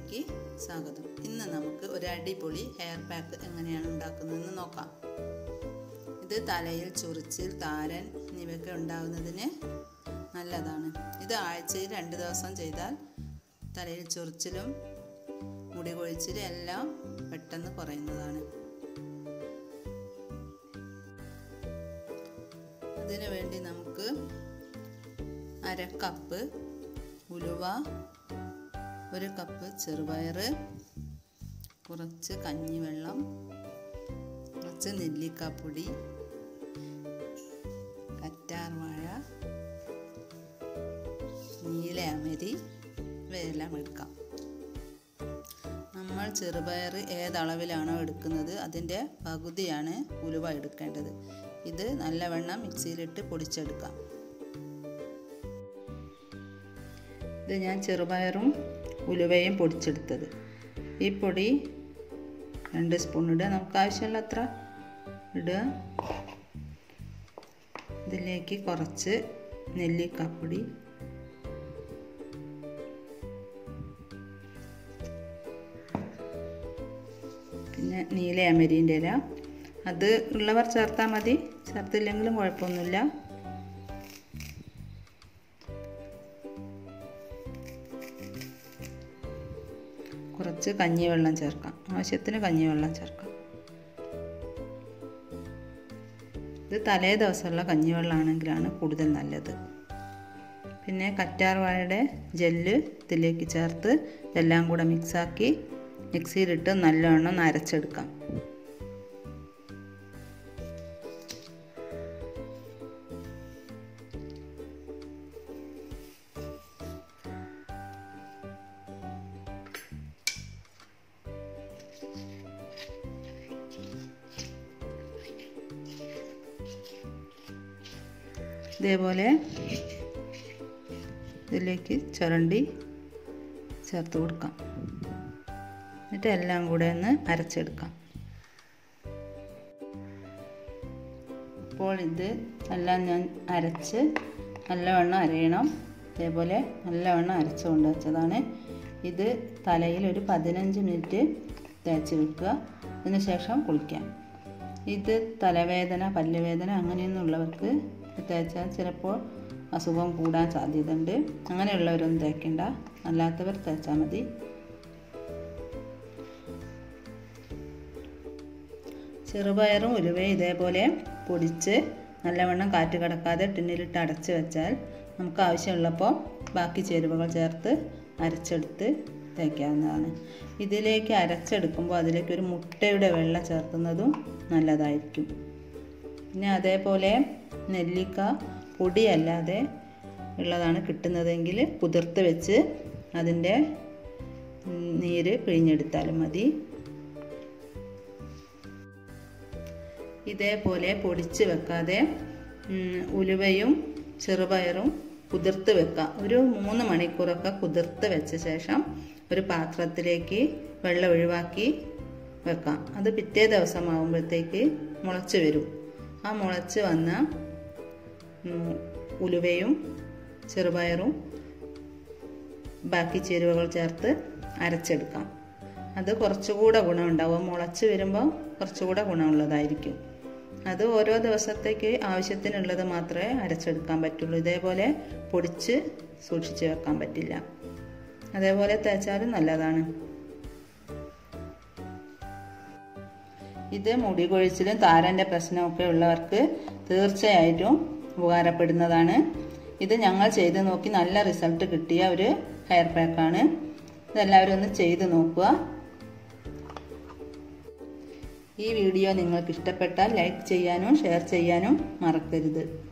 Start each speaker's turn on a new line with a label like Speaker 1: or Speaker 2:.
Speaker 1: ചാനലിലേക്ക് സ്വാഗതം ഇന്ന് നമുക്ക് ഒരു അടിപൊളി ഹെയർ പാക്ക് എങ്ങനെയാണ് ഉണ്ടാക്കുന്നതെന്ന് നോക്കാം ഇത് തലയിൽ ചൊറിച്ചിൽ താരൻ എന്നിവയൊക്കെ ഉണ്ടാകുന്നതിന് നല്ലതാണ് ഇത് ആഴ്ചയിൽ രണ്ട് ദിവസം ചെയ്താൽ തലയിൽ ചൊറിച്ചിലും മുടി കൊഴിച്ചിലും എല്ലാം പെട്ടെന്ന് കുറയുന്നതാണ് അതിനു വേണ്ടി നമുക്ക് അര കപ്പ് ഉലുവ ഒരു കപ്പ് ചെറുപയർ കുറച്ച് കഞ്ഞിവെള്ളം കുറച്ച് നെല്ലിക്കാപ്പൊടി കറ്റാർവാഴ നീലയമരി ഇവയെല്ലാം എടുക്കാം നമ്മൾ ചെറുപയർ ഏതളവിലാണോ എടുക്കുന്നത് അതിൻ്റെ പകുതിയാണ് ഉലുവ എടുക്കേണ്ടത് ഇത് നല്ലവണ്ണം മിക്സിയിലിട്ട് പൊടിച്ചെടുക്കാം ഇത് ഞാൻ ചെറുപയറും ഉലുവയും പൊടിച്ചെടുത്തത് ഈ പൊടി രണ്ട് സ്പൂൺ ഇടുക നമുക്ക് ആവശ്യമുള്ള അത്ര ഇടുക ഇതിലേക്ക് കുറച്ച് നെല്ലിക്കാപ്പൊടി പിന്നെ നീല അമരീൻ്റെ ഇല അത് ഉള്ളവർ ചേർത്താൽ മതി ചേർത്തില്ലെങ്കിലും കുഴപ്പമൊന്നുമില്ല കുറച്ച് കഞ്ഞിവെള്ളം ചേർക്കാം ആവശ്യത്തിന് കഞ്ഞിവെള്ളം ചേർക്കാം ഇത് തലേ ദിവസമുള്ള കഞ്ഞിവെള്ളമാണെങ്കിലാണ് കൂടുതൽ നല്ലത് പിന്നെ കറ്റാർവാഴയുടെ ജെല്ല് ഇതിലേക്ക് ചേർത്ത് ഇതെല്ലാം കൂടെ മിക്സാക്കി മിക്സിയിലിട്ട് നല്ലവണ്ണം അരച്ചെടുക്കാം ഇതേപോലെ ഇതിലേക്ക് ചുരണ്ടി ചേർത്ത് കൊടുക്കാം എന്നിട്ട് എല്ലാം കൂടെ ഒന്ന് അരച്ചെടുക്കാം ഇപ്പോൾ ഇത് എല്ലാം ഞാൻ അരച്ച് നല്ലവണ്ണം അരയണം ഇതേപോലെ നല്ലവണ്ണം അരച്ച് കൊണ്ട് വെച്ചതാണ് ഇത് തലയിൽ ഒരു പതിനഞ്ച് മിനിറ്റ് തേച്ച് വെക്കുക അതിന് ശേഷം കുളിക്കാം ഇത് തലവേദന പല്ലുവേദന അങ്ങനെയൊന്നുള്ളവർക്ക് തേച്ചാൽ ചിലപ്പോൾ അസുഖം കൂടാൻ സാധ്യതയുണ്ട് അങ്ങനെയുള്ളവരൊന്നും തേക്കണ്ട അല്ലാത്തവർ തേച്ചാൽ മതി ചെറുപയറും ഉലുവയും ഇതേപോലെ പൊടിച്ച് നല്ലവണ്ണം കാറ്റ് കിടക്കാതെ ടിന്നിലിട്ട് അടച്ച് വെച്ചാൽ നമുക്ക് ആവശ്യമുള്ളപ്പോൾ ബാക്കി ചേരുവകൾ ചേർത്ത് അരച്ചെടുത്ത് തേക്കാവുന്നതാണ് ഇതിലേക്ക് അരച്ചെടുക്കുമ്പോൾ അതിലേക്ക് ഒരു മുട്ടയുടെ വെള്ള ചേർക്കുന്നതും നല്ലതായിരിക്കും പിന്നെ അതേപോലെ നെല്ലിക്ക പൊടിയല്ലാതെ ഉള്ളതാണ് കിട്ടുന്നതെങ്കിൽ കുതിർത്ത് വെച്ച് അതിൻ്റെ നീര് പിഴിഞ്ഞെടുത്താലും മതി ഇതേപോലെ പൊടിച്ച് വെക്കാതെ ഉലുവയും ചെറുപയറും കുതിർത്ത് വെക്കാം ഒരു മൂന്ന് മണിക്കൂറൊക്കെ കുതിർത്ത് വെച്ച ശേഷം ഒരു പാത്രത്തിലേക്ക് വെള്ളം ഒഴിവാക്കി വെക്കാം അത് പിറ്റേ ദിവസം ആകുമ്പോഴത്തേക്ക് മുളച്ച് വരും ആ മുളച്ച് വന്ന ഉലുവയും ചെറുപയറും ബാക്കി ചേരുവകൾ ചേർത്ത് അരച്ചെടുക്കാം അത് കുറച്ചുകൂടെ ഗുണമുണ്ടാവും മുളച്ച് വരുമ്പോൾ കുറച്ചുകൂടെ ഗുണമുള്ളതായിരിക്കും അത് ഓരോ ദിവസത്തേക്ക് ആവശ്യത്തിനുള്ളത് മാത്രമേ അരച്ചെടുക്കാൻ പറ്റുള്ളൂ ഇതേപോലെ പൊടിച്ച് സൂക്ഷിച്ച് വെക്കാൻ പറ്റില്ല അതേപോലെ തേച്ചാലും നല്ലതാണ് ഇത് മുടി കൊഴിച്ചിലും താരൻ്റെ പ്രശ്നമൊക്കെ ഉള്ളവർക്ക് തീർച്ചയായിട്ടും ഉപകാരപ്പെടുന്നതാണ് ഇത് ഞങ്ങൾ ചെയ്ത് നോക്കി നല്ല റിസൾട്ട് കിട്ടിയ ഒരു ഹെയർ പാക്കാണ് ഇതെല്ലാവരും ഒന്ന് ചെയ്ത് നോക്കുക ഈ വീഡിയോ നിങ്ങൾക്ക് ഇഷ്ടപ്പെട്ടാൽ ലൈക്ക് ചെയ്യാനും ഷെയർ ചെയ്യാനും മറക്കരുത്